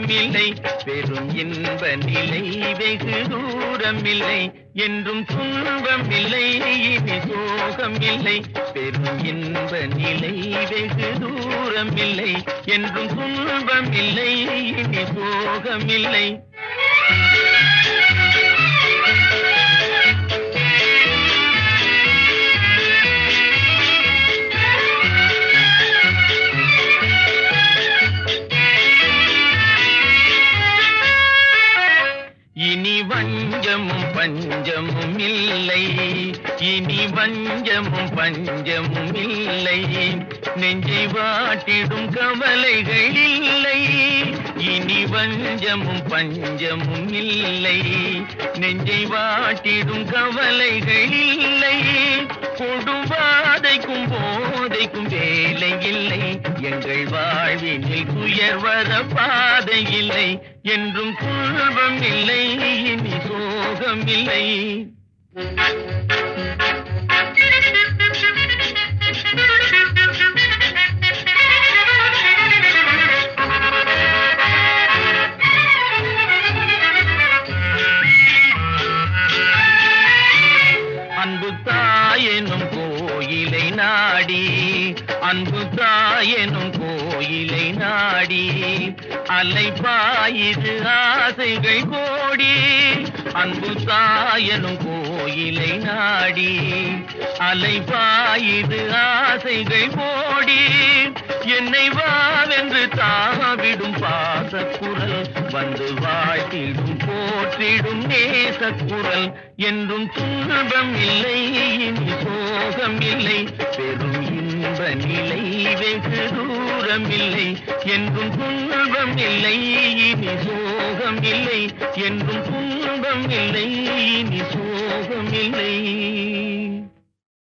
இல்லை பெரும் இன்ப நிலை வெகு தூரம் இல்லை என்றும் துன்பம் இல்லை இனி சோகம் இல்லை பெரும் இன்ப நிலை வெகு தூரம் இல்லை என்றும் துன்பம் இல்லை இனி சோகம் இல்லை இனி வஞ்சமும் பஞ்சமும் இல்லை இனி வஞ்சமும் பஞ்சமும் இல்லை நெஞ்சை வாட்டிடும் கவலைகள் இல்லை இனி வஞ்சமும் பஞ்சமும் இல்லை நெஞ்சை வாட்டிடும் கவலைகள் இல்லை கொடும் வாதைக்கும் போதைக்கும் வேலை இல்லை எங்கள் வாழ்வினில் துயர் வர பாதை இல்லை என்றும் துன்பம் இல்லை இனி சோகம் இல்லை அன்பு தாயெனும் கோயிலை நாடி அன்பு தாயெனும் கோயிலை நாடி அலைப்பாயுது ஆசைகள் கோடி அன்பு தாயெனும் கோயிலை நாடி அலைப்பாயுது ஆசைகள் கோடி என்னை வாவென்று தாவிடும் பாசக்குரல் வந்து வாழ்த்திடும் போற்றிடும் நேசக்குரல் என்றும் துன்பம் இல்லை இனி சோகம் இல்லை பெரும் இன்ப நிலை வெகு தூரம் இல்லை என்றும் துன்பம் இல்லை இனி சோகம் இல்லை என்றும் துன்பம் இல்லை இனி சோகம் இல்லை